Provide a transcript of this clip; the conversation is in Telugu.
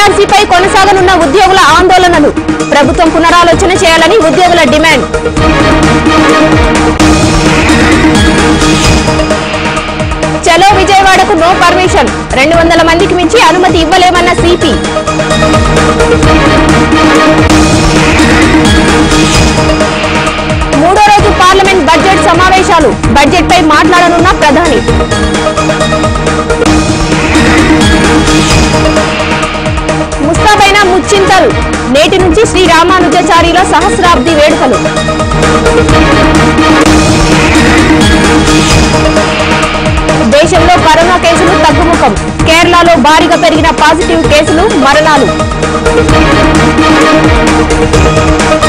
పీఆర్సీపై కొనసాగనున్న ఉద్యోగుల ఆందోళనలు ప్రభుత్వం పునరాలోచన చేయాలని ఉద్యోగుల డిమాండ్ చలో విజయవాడకు నో పర్మిషన్ రెండు వందల మందికి మించి అనుమతి ఇవ్వలేమన్న సిపి మూడో రోజు పార్లమెంట్ బడ్జెట్ సమావేశాలు బడ్జెట్ పై మాట్లాడనున్న ప్రధాని ముస్తాబైన ముచ్చింతలు నేటి నుంచి శ్రీ రామానుజాచార్యుల సహస్రాబ్ది వేడుకలు దేశంలో కరోనా కేసులు తగ్గుముఖం కేరళలో భారీగా పెరిగిన పాజిటివ్ కేసులు మరణాలు